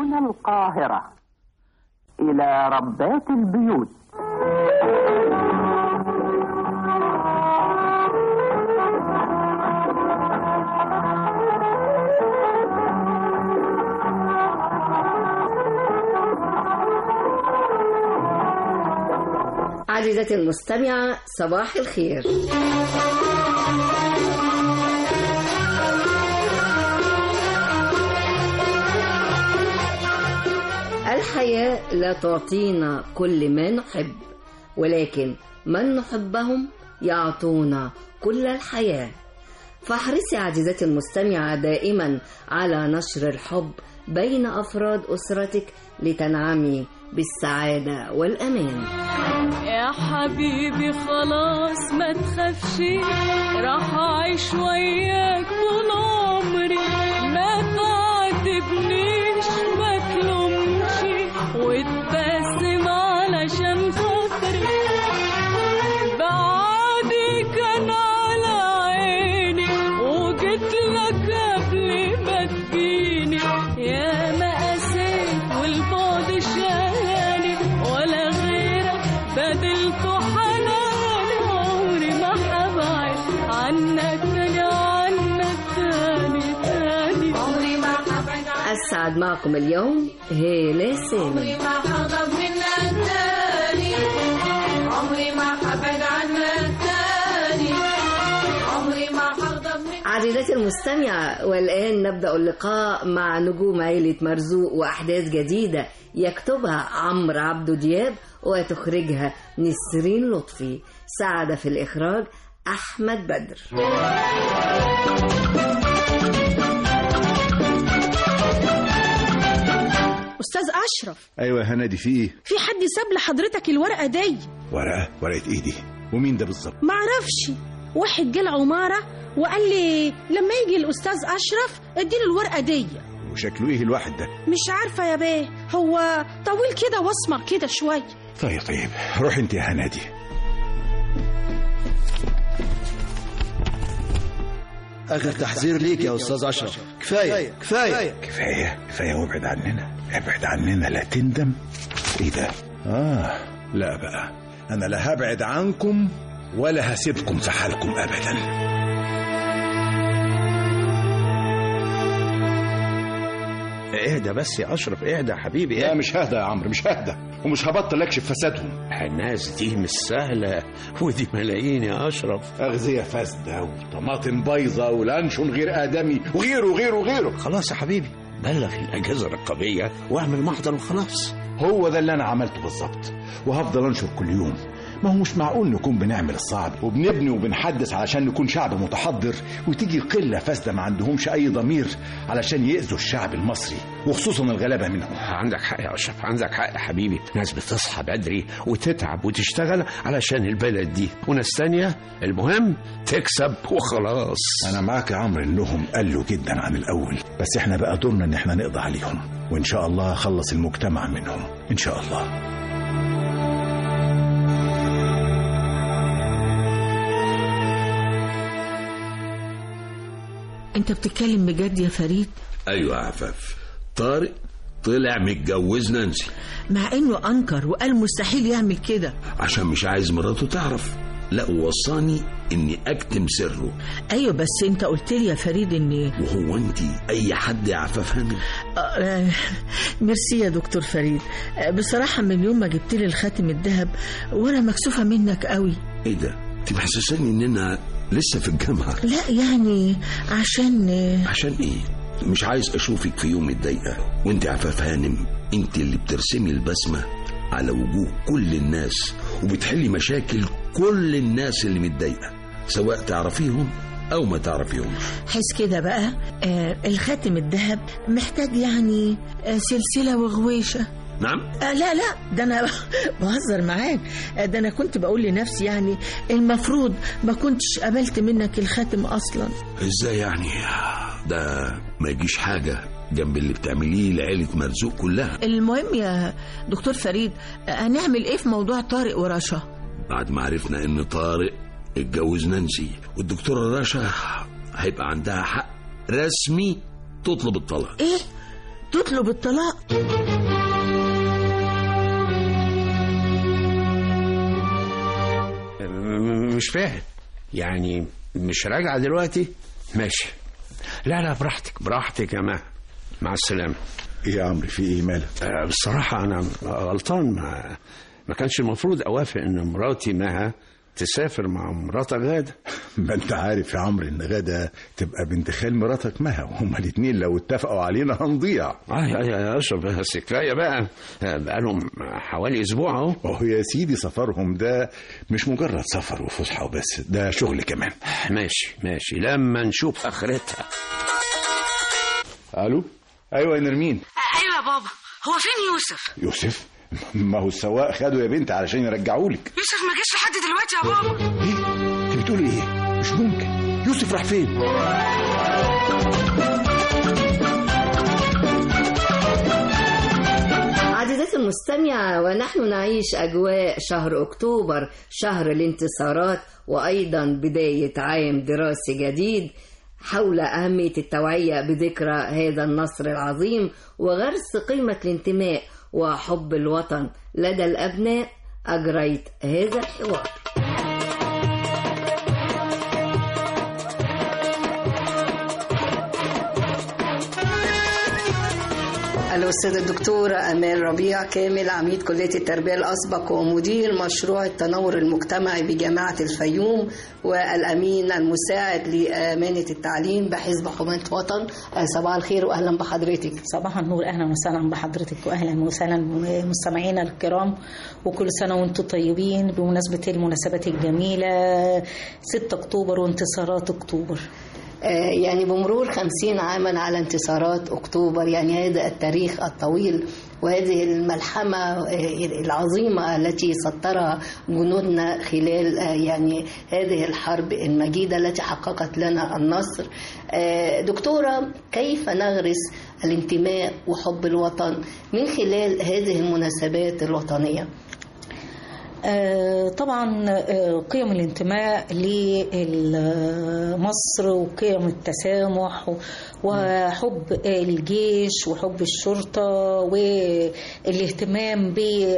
من القاهرة إلى ربات البيوت عزيزتي المستمعة صباح الخير الحياة لا تعطينا كل ما نحب ولكن من نحبهم يعطونا كل الحياة فاحرصي عزيزتي المستمعة دائما على نشر الحب بين أفراد أسرتك لتنعمي بالسعادة والأمان يا حبيبي خلاص ما تخافش راح اعيش وياك طول عمري ما تعاتبنيش ما تلومش وتبسم علشان خاطري بعدي كان على عيني وجيت لك قبل ما تجيني يا ما قسيت والبعد شغالي ولا غيرك بدلته حنان عمري ما حبعد عنك تاني عنك تاني تاني عمري ما حبعد أسعد معكم اليوم هالة سامي ما حغضب منك تاني عمري ما حبعد عنك تاني عمري ما حغضب منك عزيزتي المستمعة والآن نبدأ اللقاء مع نجوم عيلة مرزوق وأحداث جديدة يكتبها عمرو عبدو دياب وتخرجها نسرين لطفي ساعد في الإخراج أحمد بدر استاذ اشرف ايوه يا هنادي في ايه في حد ساب لحضرتك الورقه دي ورقه ورقه ايه دي ومين ده بالظبط معرفش واحد جه العماره وقال لي لما يجي الاستاذ اشرف اديله الورقه دي وشكله ايه الواحد ده مش عارفه يا بيه هو طويل كده واسمر كده شويه طيب طيب روح انت يا هنادي آخر تحذير ليك يا أستاذ أشرف كفاية كفاية كفايه كفايه وابعد عننا ابعد عننا لا تندم ايه ده اه لا بقى انا لا هبعد عنكم ولا هسيبكم في حالكم ابدا اهدى بس يا اشرف اهدى يا حبيبي لا مش ههدى يا عمرو مش ههدى ومش هبطل اكشف فسادهم الناس دي مش سهله ودي ملايين يا اشرف اغذيه فاسده وطماطم بايظه ولانشون غير ادمي وغيره وغيره وغيره خلاص يا حبيبي بلغ الاجهزه الرقابيه واعمل محضر وخلاص هو ده اللي انا عملته بالظبط وهفضل انشر كل يوم ما هو مش معقول نكون بنعمل الصعب وبنبني وبنحدث علشان نكون شعب متحضر وتيجي قله فاسده ما عندهمش اي ضمير علشان يأذوا الشعب المصري وخصوصا الغلابه منهم عندك حق يا اشرف عندك حق يا حبيبي ناس بتصحى بدري وتتعب وتشتغل علشان البلد دي وناس تانية المهم تكسب وخلاص انا معاك يا عمرو انهم قلوا جدا عن الاول بس احنا بقى دورنا ان احنا نقضي عليهم وان شاء الله خلص المجتمع منهم ان شاء الله انت بتتكلم بجد يا فريد ايوه يا عفاف طارق طلع متجوز نانسي مع انه انكر وقال مستحيل يعمل كده عشان مش عايز مراته تعرف لا ووصاني اني اكتم سره ايوه بس انت قلت لي يا فريد ان وهو انت اي حد يا عفاف هانم آه، ميرسي يا دكتور فريد آه، بصراحه من يوم ما جبت لي الخاتم الذهب وانا مكسوفه منك قوي ايه ده انت محسساني اننا لسه في الجامعه لا يعني عشان آه، عشان ايه مش عايز اشوفك في يوم متضايقه وانت يا عفاف هانم انت اللي بترسمي البسمه على وجوه كل الناس وبتحلي مشاكل كل الناس اللي متضايقه سواء تعرفيهم او ما تعرفيهمش حس كده بقى آه، الخاتم الذهب محتاج يعني آه، سلسله وغويشه نعم آه لا لا ده انا بهزر معاك آه، ده انا كنت بقول لنفسي يعني المفروض ما كنتش قبلت منك الخاتم اصلا ازاي يعني ده ما يجيش حاجه جنب اللي بتعمليه لعيله مرزوق كلها المهم يا دكتور فريد آه، هنعمل ايه في موضوع طارق ورشا بعد ما عرفنا ان طارق اتجوز نانسي والدكتوره رشا هيبقى عندها حق رسمي تطلب الطلاق ايه تطلب الطلاق م- مش فاهم يعني مش راجعة دلوقتي ماشي لا لا براحتك براحتك يا مها مع السلامة ايه يا عمرو في ايه مالك آه، بصراحة أنا غلطان ما, ما كانش المفروض أوافق إن مراتي مها تسافر مع مراتك غادة ما انت عارف يا عمرو ان غدا تبقى بنت خال مراتك مها وهما الاتنين لو اتفقوا علينا هنضيع آه يا يا أشرف بس كفاية بقى آه، بقالهم حوالي أسبوع أهو وهو يا سيدي سفرهم ده مش مجرد سفر وفسحه وبس ده شغل كمان ماشي ماشي لما نشوف آخرتها الو ايوه يا نرمين ايوه يا بابا هو فين يوسف يوسف ما هو السواق خده يا بنت علشان يرجعوا لك يوسف ما جاش لحد دلوقتي يا بابا ايه انت بتقولي ايه مش ممكن يوسف راح فين عزيزتي المستمعة ونحن نعيش أجواء شهر أكتوبر شهر الانتصارات وأيضا بداية عام دراسي جديد حول أهمية التوعية بذكرى هذا النصر العظيم وغرس قيمة الانتماء وحب الوطن لدى الأبناء أجريت هذا الحوار الأستاذ الدكتورة أمال ربيع كامل عميد كلية التربية الأسبق ومدير مشروع التنور المجتمعي بجامعة الفيوم والأمين المساعد لأمانة التعليم بحزب حماية وطن آه، صباح الخير وأهلا بحضرتك صباح النور اهلا وسهلا بحضرتك واهلا وسهلا مستمعينا الكرام وكل سنه وانتم طيبين بمناسبه المناسبات الجميله 6 اكتوبر وانتصارات اكتوبر آه، يعني بمرور خمسين عاما على انتصارات أكتوبر يعني هذا التاريخ الطويل وهذه الملحمة آه، العظيمة التي سطرها جنودنا خلال آه، يعني هذه الحرب المجيدة التي حققت لنا النصر آه، دكتورة كيف نغرس الانتماء وحب الوطن من خلال هذه المناسبات الوطنية آه، طبعا آه، قيم الانتماء لمصر وقيم التسامح و- وحب الجيش وحب الشرطة والاهتمام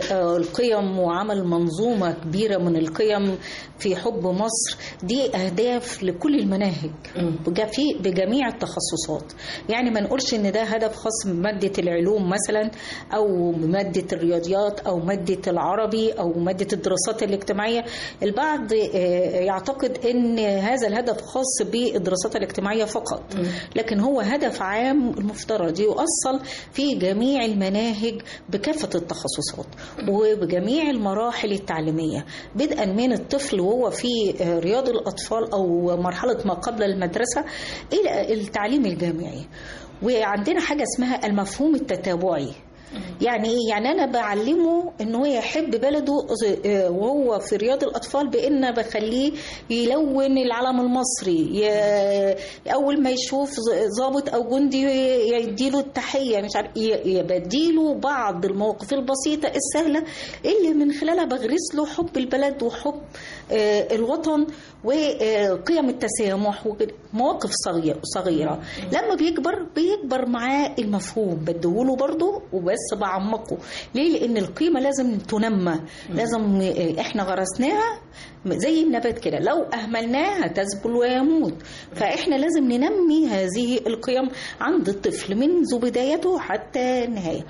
بالقيم وعمل منظومة كبيرة من القيم في حب مصر دي أهداف لكل المناهج بج- في بجميع التخصصات يعني ما نقولش إن ده هدف خاص بمادة العلوم مثلا أو بمادة الرياضيات أو مادة العربي أو مادة الدراسات الاجتماعية البعض آه، يعتقد إن هذا الهدف خاص بالدراسات الاجتماعية فقط لكن هو هدف عام المفترض يؤصل في جميع المناهج بكافة التخصصات وبجميع المراحل التعليمية بدءا من الطفل وهو في آه، رياض الأطفال أو مرحلة ما قبل المدرسة إلى التعليم الجامعي وعندنا حاجة اسمها المفهوم التتابعي يعني ايه يعني انا بعلمه ان هو يحب بلده آه، وهو في رياض الاطفال بان بخليه يلون العلم المصري ي- اول ما يشوف ز- ضابط او جندي يديله التحيه مش عارف ي- ي- بديله بعض المواقف البسيطه السهله اللي من خلالها بغرس له حب البلد وحب آه، الوطن وقيم التسامح ومواقف صغيرة, صغيرة لما بيكبر بيكبر معاه المفهوم بديهوله برضه وبس بعمقه ليه لأن القيمة لازم تنمى لازم آه، احنا غرسناها زي النبات كده لو أهملناها تذبل ويموت فإحنا لازم ننمي هذه القيم عند الطفل منذ بدايته حتى النهاية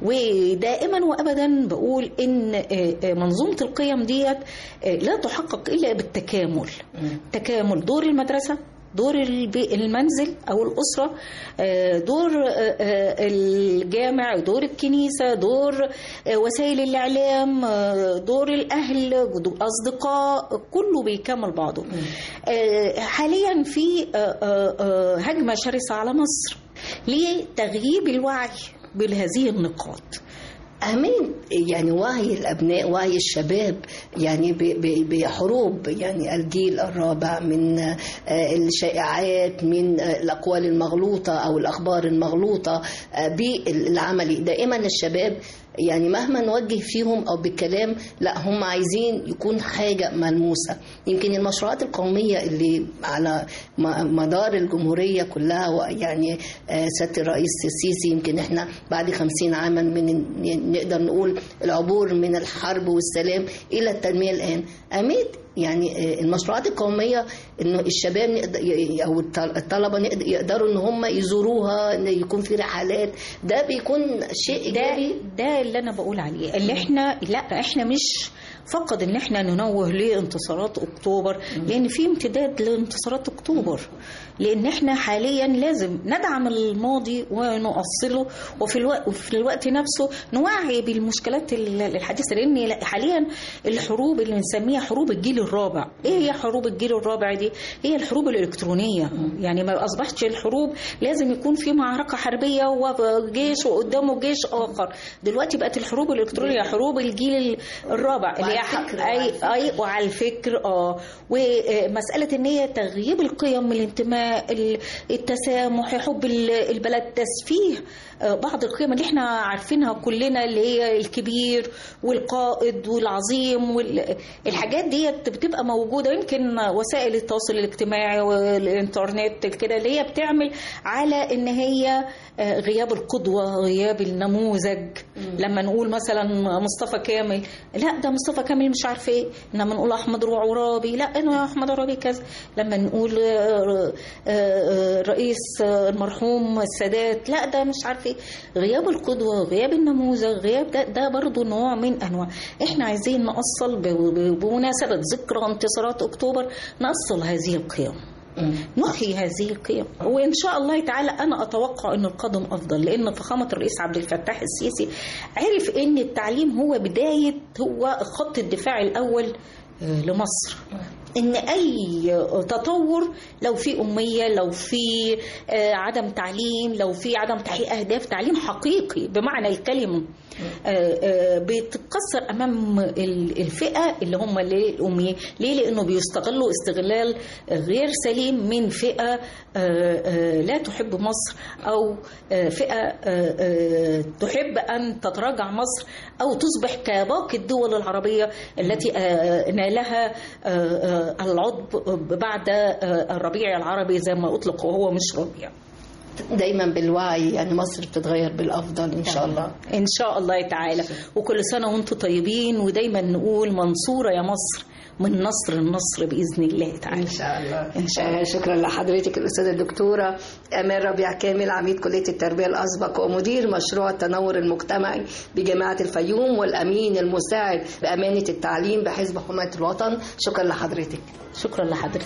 ودائما وأبدا بقول إن آه، آه، منظومة القيم ديت آه، لا تحقق إلا بالتكامل تكامل دور المدرسة دور البي- المنزل او الاسره آه، دور آه، آه، الجامع دور الكنيسه دور آه، وسائل الاعلام آه، دور الاهل دور اصدقاء كله بيكمل بعضه آه، حاليا في آه، آه، آه، هجمه شرسه على مصر لتغييب الوعي بهذه النقاط أهمية يعني وعي الأبناء وعي الشباب يعني ب- ب- بحروب يعني الجيل الرابع من آه، الشائعات من آه، الأقوال المغلوطة أو الأخبار المغلوطة آه، بالعملي دائما الشباب يعني مهما نوجه فيهم او بالكلام لا هم عايزين يكون حاجه ملموسه يمكن المشروعات القوميه اللي على م- مدار الجمهوريه كلها يعني آه، سياده الرئيس السيسي يمكن احنا بعد خمسين عاما من نقدر نقول العبور من الحرب والسلام الى التنميه الان اميد يعني آه، المشروعات القوميه انه الشباب نقدر ي- او الطل- الطلبه نقدر- يقدروا ان هم يزوروها ان يكون في رحلات ده بيكون شيء ده ايجابي ده اللي انا بقول عليه اللي احنا لا احنا مش فقط ان احنا ننوه لانتصارات اكتوبر لان في امتداد لانتصارات اكتوبر لان احنا حاليا لازم ندعم الماضي ونؤصله وفي الوقت وفي الوقت نفسه نوعي بالمشكلات ال- الحديثه لان حاليا الحروب اللي بنسميها حروب الجيل الرابع ايه هي حروب الجيل الرابع دي هي الحروب الالكترونيه يعني ما اصبحتش الحروب لازم يكون في معركه حربيه وجيش وقدامه جيش اخر دلوقتي بقت الحروب الالكترونيه حروب الجيل الرابع اللي هي وعلى الفكر، اي اي وعلى الفكر اه ومساله ان هي تغييب القيم الانتماء ال- التسامح حب ال- البلد تسفيه آه، بعض القيم اللي احنا عارفينها كلنا اللي هي الكبير والقائد والعظيم والحاجات ديت بتبقى موجوده يمكن وسائل التواصل الاجتماعي والانترنت كده اللي هي بتعمل على ان هي آه، غياب القدوه غياب النموذج لما نقول مثلا مصطفى كامل لا ده مصطفى كامل مش عارف ايه لما نقول احمد عرابي لا انا احمد عرابي كذا لما نقول آه، آه، آه، رئيس آه، المرحوم السادات لا ده مش عارف ايه غياب القدوه غياب النموذج غياب ده ده برضو نوع من انواع احنا عايزين نأصل ب- ب- بمناسبه ذكرى انتصارات اكتوبر نأصل هذه القيم نحيي هذه القيم وان شاء الله تعالى انا اتوقع ان القادم افضل لان فخامه الرئيس عبد الفتاح السيسي عرف ان التعليم هو بدايه هو خط الدفاع الاول آه، لمصر ان اي تطور لو في اميه لو في آه، عدم تعليم لو في عدم تحقيق اهداف تعليم حقيقي بمعنى الكلمه آه، آه، بتتكسر امام ال- الفئه اللي هم ليه الاميه ليه لانه بيستغلوا استغلال غير سليم من فئه آه، آه، لا تحب مصر او آه، فئه آه، آه، تحب ان تتراجع مصر او تصبح كباقي الدول العربيه التي آه، نالها آه، آه، العضب بعد آه، الربيع العربي زي ما اطلق وهو مش ربيع دايما بالوعي يعني مصر بتتغير بالافضل ان شاء الله ان شاء الله تعالى وكل سنه وانتم طيبين ودايما نقول منصوره يا مصر من نصر النصر باذن الله تعالى ان شاء الله ان شاء الله آه، شكرا لحضرتك الاستاذه الدكتوره امال ربيع كامل عميد كليه التربيه الاسبق ومدير مشروع التنور المجتمعي بجامعه الفيوم والامين المساعد بامانه التعليم بحزب حمايه الوطن شكرا لحضرتك شكرا لحضرتك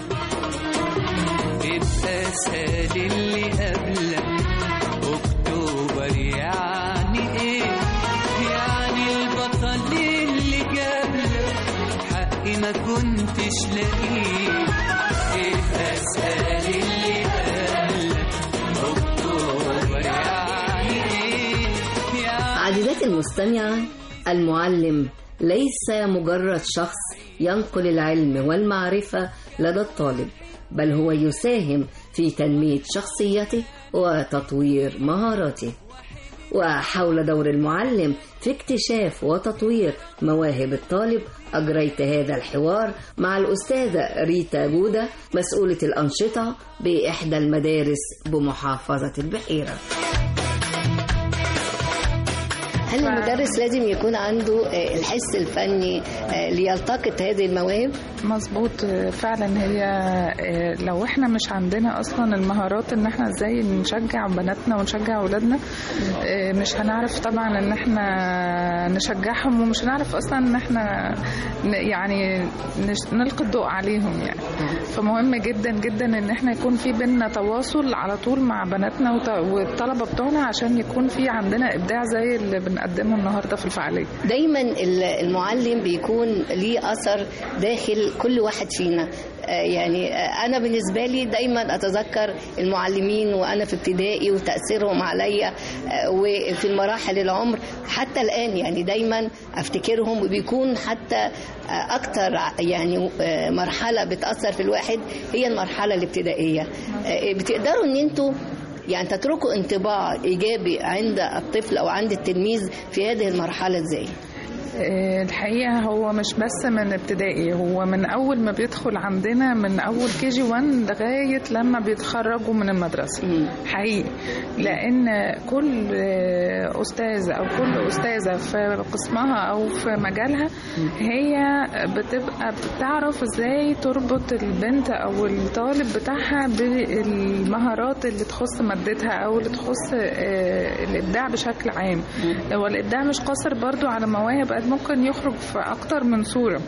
الأسد اللي قبلك أكتوبر يعني إيه؟ يعني البطل اللي قبلك حقي ما كنتش لاقيه الأسد اللي قبلك أكتوبر يعني إيه؟ يعني عزيزاتي المستمعة المعلم ليس مجرد شخص ينقل العلم والمعرفة لدى الطالب بل هو يساهم في تنمية شخصيته وتطوير مهاراته وحول دور المعلم في اكتشاف وتطوير مواهب الطالب أجريت هذا الحوار مع الأستاذة ريتا جودة مسؤولة الأنشطة بإحدى المدارس بمحافظة البحيرة هل المدرس لازم يكون عنده آه، الحس الفني آه، ليلتقط هذه المواهب مظبوط فعلا هي آه، لو احنا مش عندنا اصلا المهارات ان احنا ازاي نشجع بناتنا ونشجع اولادنا آه، مش هنعرف طبعا ان احنا نشجعهم ومش هنعرف اصلا ان احنا ن- يعني نش- نلقي الضوء عليهم يعني فمهم جدا جدا ان احنا يكون في بينا تواصل على طول مع بناتنا وط- والطلبه بتوعنا عشان يكون في عندنا ابداع زي اللي بنقدمه النهارده في الفعاليه دايما ال- المعلم بيكون ليه اثر داخل كل واحد فينا آه، يعني آه، انا بالنسبه لي دايما اتذكر المعلمين وانا في ابتدائي وتاثيرهم عليا آه، وفي المراحل العمر حتى الان يعني دايما افتكرهم وبيكون حتى آه، اكتر ع- يعني آه، مرحله بتاثر في الواحد هي المرحله الابتدائيه آه، بتقدروا ان انتوا يعني تتركوا انطباع ايجابي عند الطفل او عند التلميذ في هذه المرحله ازاي آه، الحقيقة هو مش بس من ابتدائي هو من أول ما بيدخل عندنا من أول كي جي 1 لغاية لما بيتخرجوا من المدرسة حقيقي لأن كل آه، أستاذ أو كل أستاذة في قسمها أو في مجالها هي بتبقى بتعرف إزاي تربط البنت أو الطالب بتاعها بالمهارات اللي تخص مادتها أو اللي تخص آه، الإبداع بشكل عام هو الإبداع مش قاصر برضو على مواهب قد ممكن يخرج في أكتر من صورة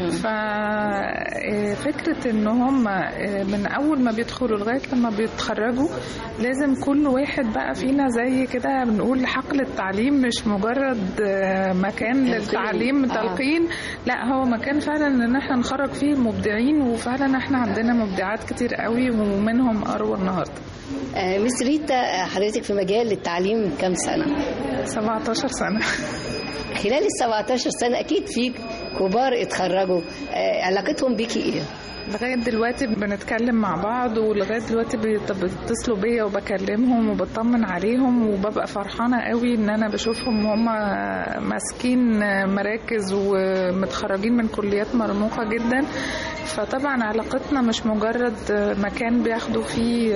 ففكرة إن هم آه، من أول ما بيدخلوا لغاية لما بيتخرجوا لازم كل واحد بقى فينا زي كده بنقول حقل التعليم مش مجرد آه، مكان للتعليم آه. تلقين لا هو مكان فعلا ان احنا نخرج فيه المبدعين وفعلا احنا عندنا مبدعات كتير قوي ومنهم اروى النهارده آه، مس ريتا آه، حضرتك في مجال التعليم كم سنه 17 سنه خلال ال 17 سنه اكيد في كبار اتخرجوا آه، علاقتهم بيكي ايه لغاية دلوقتي بنتكلم مع بعض ولغاية دلوقتي بيت- بيتصلوا بيا وبكلمهم وبطمن عليهم وببقى فرحانة قوي ان انا بشوفهم هم ماسكين مراكز ومتخرجين من كليات مرموقة جدا فطبعا علاقتنا مش مجرد مكان بياخدوا فيه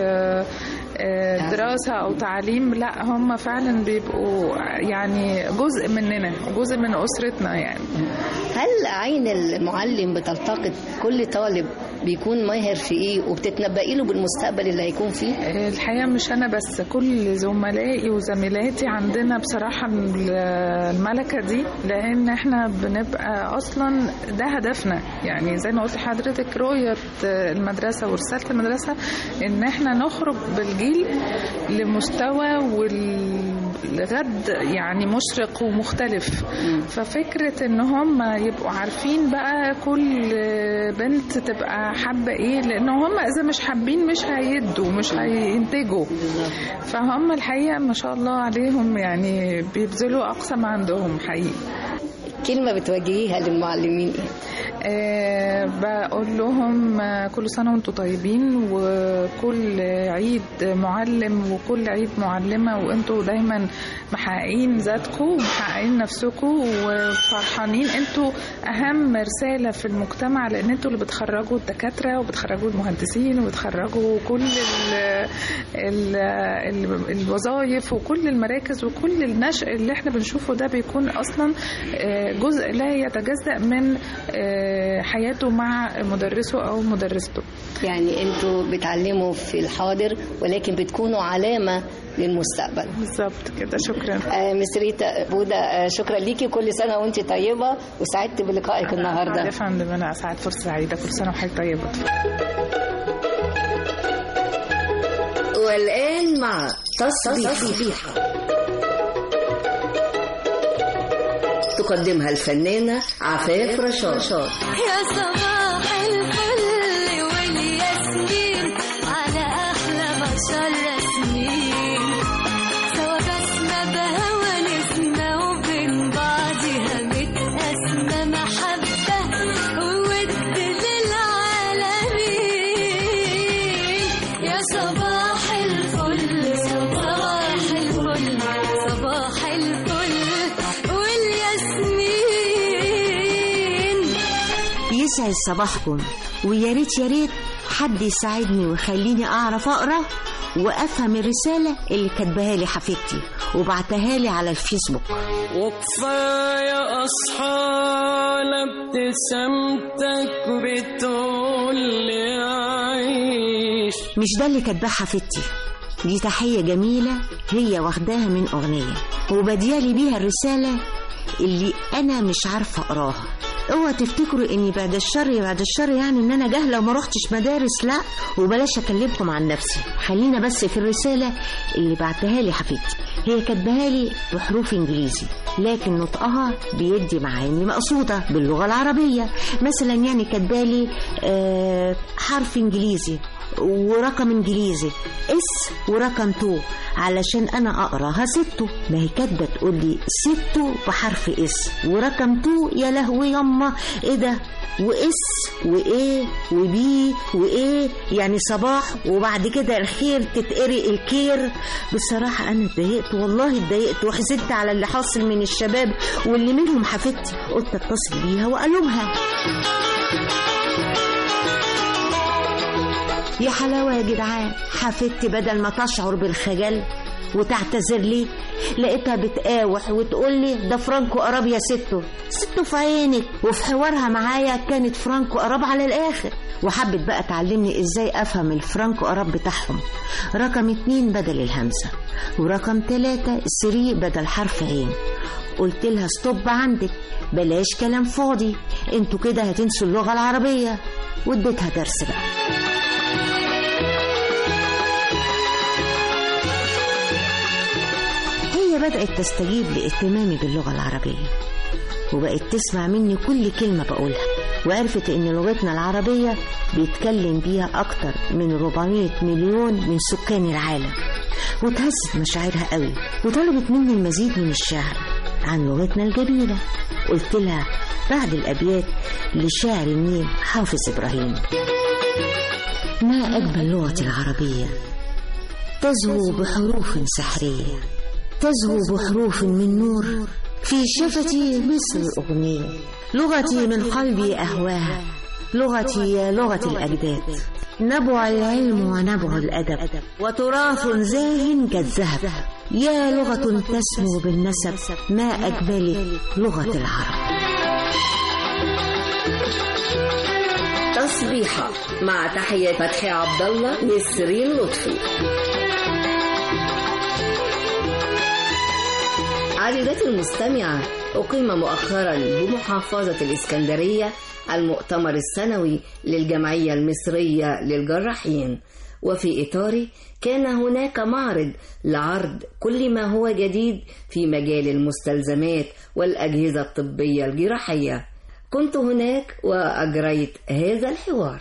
دراسة أو تعليم لا هم فعلا بيبقوا يعني جزء مننا جزء من أسرتنا يعني هل عين المعلم بتلتقط كل طالب بيكون ماهر في ايه وبتتنبئي له بالمستقبل اللي هيكون فيه الحقيقة مش أنا بس كل زملائي وزميلاتي عندنا بصراحة الملكة دي لأن احنا بنبقى أصلا ده هدفنا يعني زي ما قلت لحضرتك رؤية المدرسة ورسالة المدرسة إن احنا نخرج بالجيل لمستوى والغد يعني مشرق ومختلف ففكرة إن هم يبقوا عارفين بقى كل بنت تبقى حابة إيه لأن هم إذا مش حابين مش هيدوا مش هينتجوا فهم الحقيقة ما شاء الله عليهم يعني بيبذلوا أقصى ما عندهم حقيقي كلمة بتوجهيها للمعلمين ايه؟ أه بقول لهم آه، كل سنة وانتم طيبين وكل عيد معلم وكل عيد معلمة وانتوا دايما محققين ذاتكم ومحققين نفسكم وفرحانين انتوا أهم رسالة في المجتمع لأن انتوا اللي بتخرجوا الدكاترة وبتخرجوا المهندسين وبتخرجوا كل ال ال ال الوظائف وكل المراكز وكل النشء اللي احنا بنشوفه ده بيكون أصلا آه، جزء لا يتجزأ من آه، حياته مع مدرسه أو مدرسته يعني انتوا بتعلموا في الحاضر ولكن بتكونوا علامة للمستقبل بالظبط كده شكرا آه مس ريتا بودا آه شكرا ليكي كل سنة وانت طيبة وسعدت بلقائك النهاردة يا فندم أنا أسعد فرصة سعيدة كل سنة وحضرتك طيبة والآن مع تصبيحة تقدمها الفنانة عفاف رشاد يا صباح الفل والياسمين على أحلى بشر ياسمين سوا بسمة بهوى نسمة وبين بعضها متقسمة محبة وود للعالمين يا صباح الفل صباح الفل صباح الفل والياسمين يسعد صباحكم ويا ريت يا ريت حد يساعدني ويخليني اعرف اقرا وافهم الرساله اللي كاتباها لي حفيدتي وبعتها لي على الفيسبوك وكفاية أصحى ابتسامتك بتقول لي عيش مش ده اللي كاتباه حفيدتي دي تحيه جميله هي واخداها من اغنيه وبديالي بيها الرساله اللي انا مش عارفه اقراها اوعى تفتكروا اني بعد الشر بعد الشر يعني ان انا جاهله وما روحتش مدارس لا وبلاش اكلمكم عن نفسي خلينا بس في الرساله اللي بعتها لي حفيدتي هي كاتباها لي بحروف انجليزي لكن نطقها بيدي معاني مقصوده باللغه العربيه مثلا يعني كاتبالي آه حرف انجليزي ورقم انجليزي اس ورقم تو علشان انا اقراها ستو ما هي كاتبه تقول لي ستو بحرف اس ورقم تو يا لهوي يما ايه ده واس وايه وبي وايه يعني صباح وبعد كده الخير تتقري الكير بصراحة أنا اتضايقت والله اتضايقت وحزنت على اللي حاصل من الشباب واللي منهم حفيدتي قلت اتصل بيها وألومها يا حلاوة يا جدعان حفيدتي بدل ما تشعر بالخجل وتعتذر لي لقيتها بتقاوح وتقول لي ده فرانكو قراب يا ستو ستو في عينك وفي حوارها معايا كانت فرانكو قراب على الاخر وحبت بقى تعلمني ازاي افهم الفرانكو قراب بتاعهم رقم اتنين بدل الهمزة ورقم تلاتة سري بدل حرف عين قلت لها ستوب عندك بلاش كلام فاضي انتوا كده هتنسوا اللغة العربية واديتها درس بقى هي بدأت تستجيب لاهتمامي باللغة العربية وبقت تسمع مني كل كلمة بقولها وعرفت إن لغتنا العربية بيتكلم بيها أكتر من 400 مليون من سكان العالم وتهزت مشاعرها قوي وطلبت مني المزيد من الشعر عن لغتنا الجميلة قلت لها بعد الأبيات لشاعر النيل حافظ إبراهيم ما أجمل لغة العربية تزهو بحروف سحرية تزهو بحروف من نور في شفتي مثل الأغنية لغتي من قلبي أهواها لغتي يا لغة الأجداد نبع العلم ونبع الأدب وتراث زاه كالذهب يا لغة تسمو بالنسب ما أجملك لغة العرب تصبيحة مع تحية فتحي عبد الله نسرين لطفي عزيزتي المستمعة أقيم مؤخرا بمحافظة الإسكندرية المؤتمر السنوي للجمعية المصرية للجراحين وفي إطاره كان هناك معرض لعرض كل ما هو جديد في مجال المستلزمات والأجهزة الطبية الجراحية كنت هناك وأجريت هذا الحوار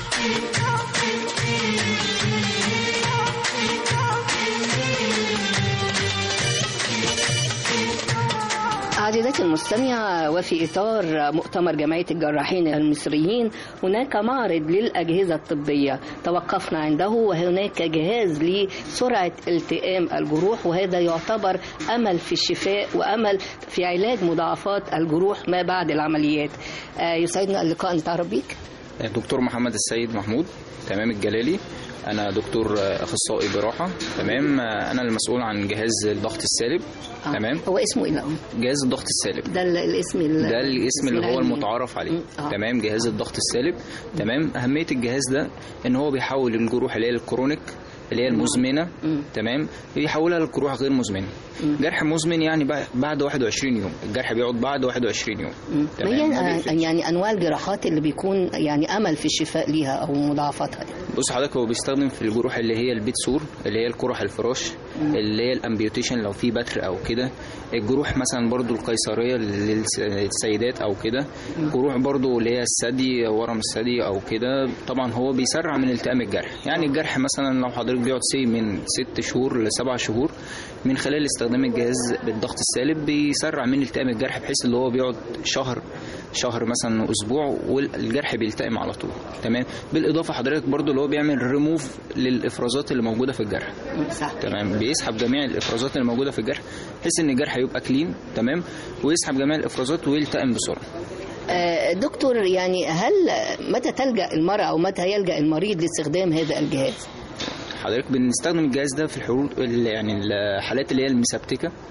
عزيزتي المستمعة وفي إطار مؤتمر جمعية الجراحين المصريين هناك معرض للأجهزة الطبية توقفنا عنده وهناك جهاز لسرعة التئام الجروح وهذا يعتبر أمل في الشفاء وأمل في علاج مضاعفات الجروح ما بعد العمليات آه، يسعدنا اللقاء نتعرف بيك دكتور محمد السيد محمود تمام الجلالي انا دكتور اخصائي جراحه تمام انا المسؤول عن جهاز الضغط السالب آه. تمام هو اسمه إيه الأول؟ جهاز الضغط السالب ده ال- الاسم ال- ده الاسم اللي هو العلمي. المتعارف عليه آه. تمام جهاز الضغط السالب تمام اهميه الجهاز ده ان هو بيحول الجروح اللي هي الكرونيك اللي هي المزمنه تمام بيحولها للجروح غير مزمنه جرح مزمن يعني بعد- بعد 21 يوم الجرح بيقعد بعد 21 يوم ما تمام هي ما آه، بيقفلش. يعني أنواع الجراحات اللي بيكون يعني أمل في الشفاء ليها أو مضاعفاتها بص حضرتك هو بيستخدم في الجروح اللي هي البيت سور اللي هي القرح الفراش اللي هي الامبيوتيشن لو في بتر او كده الجروح مثلا برضو القيصريه للس- للسيدات او كده جروح برضو اللي هي الثدي ورم الثدي او كده طبعا هو بيسرع من التئام الجرح يعني الجرح مثلا لو حضرتك بيقعد سي من ست شهور لسبع شهور من خلال استخدام الجهاز بالضغط السالب بيسرع من التئام الجرح بحيث اللي هو بيقعد شهر شهر مثلا اسبوع والجرح بيلتئم على طول تمام بالاضافه حضرتك برضو اللي هو بيعمل ريموف للافرازات اللي موجوده في الجرح صح تمام بيسحب جميع الافرازات اللي موجوده في الجرح بحيث ان الجرح يبقى كلين تمام ويسحب جميع الافرازات ويلتئم بسرعه آه، دكتور يعني هل متى تلجأ المرأة أو متى يلجأ المريض لاستخدام هذا الجهاز؟ حضرتك بنستخدم الجهاز ده في الحلول ال- يعني الحالات اللي هي المسبتكه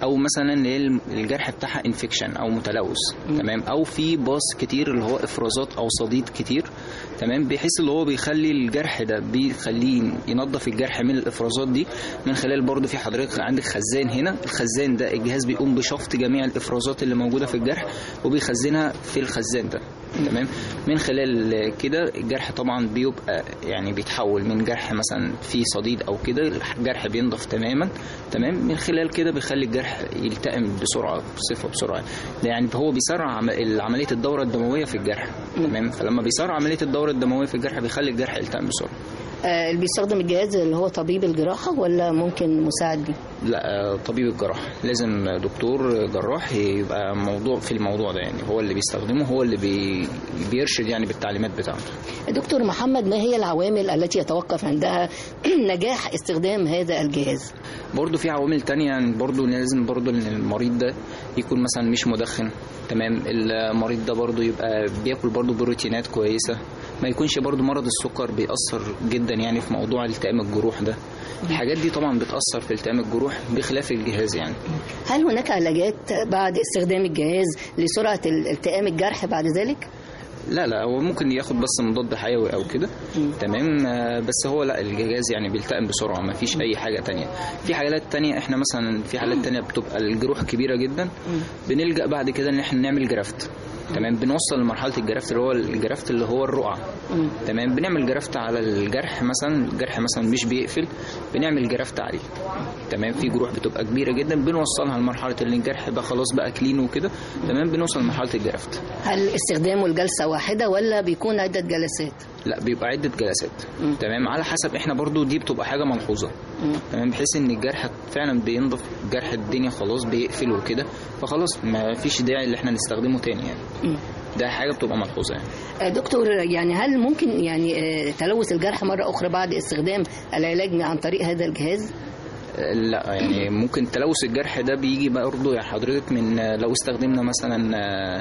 او مثلا اللي هي الجرح بتاعها انفكشن او متلوث تمام او في باص كتير اللي هو افرازات او صديد كتير تمام بحيث اللي هو بيخلي الجرح ده بيخليه ينظف الجرح من الافرازات دي من خلال برضو في حضرتك عندك خزان هنا الخزان ده الجهاز بيقوم بشفط جميع الافرازات اللي موجوده في الجرح وبيخزنها في الخزان ده تمام من خلال كده الجرح طبعا بيبقى يعني بيتحول من جرح مثلا فيه صديد او كده الجرح بينضف تماما تمام من خلال كده بيخلي الجرح يلتئم بسرعه بصفه بسرعه ده يعني هو بيسرع عم- عمليه الدوره الدمويه في الجرح تمام فلما بيسرع عمليه الدوره الدمويه في الجرح بيخلي الجرح يلتئم بسرعه آه، اللي بيستخدم الجهاز اللي هو طبيب الجراحة ولا ممكن مساعد بيه؟ لا آه، طبيب الجراح لازم دكتور جراح يبقى موضوع في الموضوع ده يعني هو اللي بيستخدمه هو اللي بي بيرشد يعني بالتعليمات بتاعته دكتور محمد ما هي العوامل التي يتوقف عندها نجاح استخدام هذا الجهاز؟ برضه في عوامل تانية يعني برضه لازم برضه ان المريض ده يكون مثلا مش مدخن تمام المريض ده برضه يبقى بياكل برضه بروتينات كويسة ما يكونش برضه مرض السكر بيأثر جدا يعني في موضوع التئام الجروح ده الحاجات دي طبعا بتأثر في التئام الجروح بخلاف الجهاز يعني هل هناك علاجات بعد استخدام الجهاز لسرعة التئام الجرح بعد ذلك؟ لا لا هو ممكن ياخد بس مضاد حيوي او كده تمام آه، بس هو لا الجهاز يعني بيلتئم بسرعه ما فيش اي حاجه تانية في حالات تانية احنا مثلا في حالات تانية بتبقى الجروح كبيره جدا بنلجا بعد كده ان احنا نعمل جرافت تمام بنوصل لمرحله الجرافت اللي هو الجرافت اللي هو الرقعه تمام بنعمل جرافت على الجرح مثلا الجرح مثلا مش بيقفل بنعمل جرافت عليه تمام في جروح بتبقى كبيره جدا بنوصلها لمرحله ان الجرح بقى خلاص بقى كلين وكده تمام بنوصل لمرحله الجرافت هل استخدامه الجلسة واحدة ولا بيكون عدة جلسات؟ لا بيبقى عدة جلسات تمام على حسب احنا برضو دي بتبقى حاجة ملحوظة تمام بحيث ان الجرح فعلا بينضف جرح الدنيا خلاص بيقفل وكده فخلاص ما فيش داعي اللي احنا نستخدمه تاني يعني ده حاجة بتبقى ملحوظة يعني آه، دكتور يعني هل ممكن يعني آه، تلوث الجرح مرة أخرى بعد استخدام العلاج عن طريق هذا الجهاز؟ لا يعني ممكن تلوث الجرح ده بيجي برضه يا حضرتك من لو استخدمنا مثلا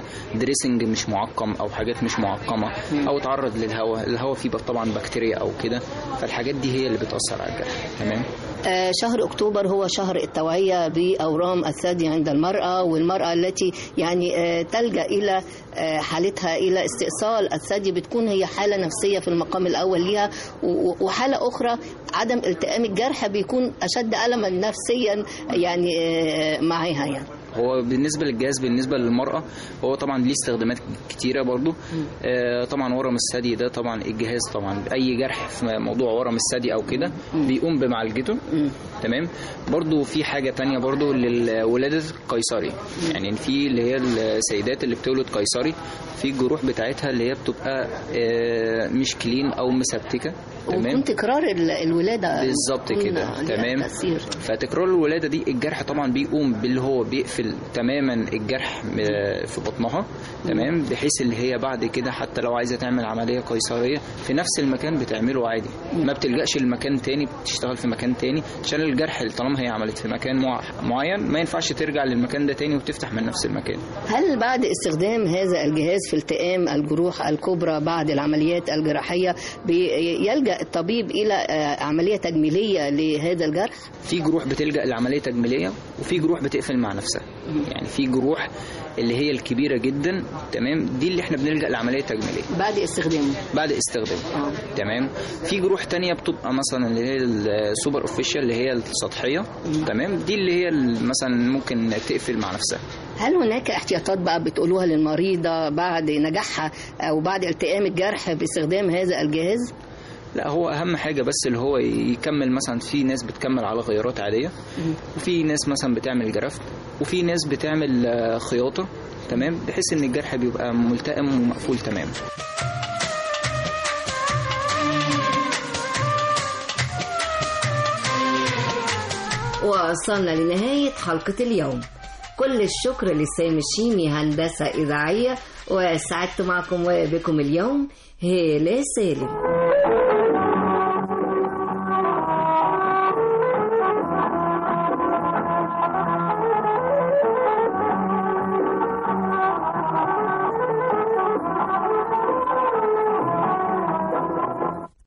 دريسنج مش معقم او حاجات مش معقمه او تعرض للهواء الهواء فيه طبعا بكتيريا او كده فالحاجات دي هي اللي بتاثر على الجرح تمام آه، شهر أكتوبر هو شهر التوعية بأورام الثدي عند المرأة والمرأة التي يعني آه، تلجأ إلى آه، حالتها إلى استئصال الثدي بتكون هي حالة نفسية في المقام الأول ليها و- وحالة أخرى عدم التئام الجرح بيكون أشد ألما نفسيا يعني آه، معاها يعني هو بالنسبه للجهاز بالنسبه للمراه هو طبعا ليه استخدامات كتيره برضو آه طبعا ورم الثدي ده طبعا الجهاز طبعا اي جرح في موضوع ورم الثدي او كده بيقوم بمعالجته تمام برضو في حاجه تانية برضو للولاده القيصري يعني في اللي هي السيدات اللي بتولد قيصري في الجروح بتاعتها اللي هي بتبقى آه مش كلين او مسبتكه ويكون تمام تكرار ال- الولادة بالظبط بيكون كده لها تمام تأثير. فتكرار الولاده دي الجرح طبعا بيقوم باللي هو بيقفل تماما الجرح آه، في بطنها تمام بحيث اللي هي بعد كده حتى لو عايزه تعمل عمليه قيصريه في نفس المكان بتعمله عادي ما بتلجاش لمكان تاني بتشتغل في مكان تاني عشان الجرح طالما هي عملت في مكان مع- معين ما ينفعش ترجع للمكان ده تاني وتفتح من نفس المكان هل بعد استخدام هذا الجهاز في التئام الجروح الكبرى بعد العمليات الجراحية بي- يلجأ الطبيب إلى آه، عملية تجميلية لهذا الجرح؟ في جروح بتلجا لعمليه تجميليه وفي جروح بتقفل مع نفسها يعني في جروح اللي هي الكبيره جدا تمام دي اللي احنا بنلجا لعمليه تجميليه بعد استخدامه بعد استخدامه تمام في جروح تانية بتبقى مثلا اللي هي السوبر اوفيشال اللي هي السطحيه تمام دي اللي هي مثلا ممكن تقفل مع نفسها هل هناك احتياطات بقى بتقولوها للمريضة بعد نجاحها أو بعد التئام الجرح باستخدام هذا الجهاز؟ لا هو اهم حاجه بس اللي هو يكمل مثلا في ناس بتكمل على غيارات عاديه وفي ناس مثلا بتعمل جرافت وفي ناس بتعمل آه، خياطه تمام بحيث ان الجرح بيبقى ملتئم ومقفول تماما وصلنا لنهاية حلقة اليوم كل الشكر لسامي الشيمي هندسة إذاعية وسعدت معكم وبكم اليوم هالة سالم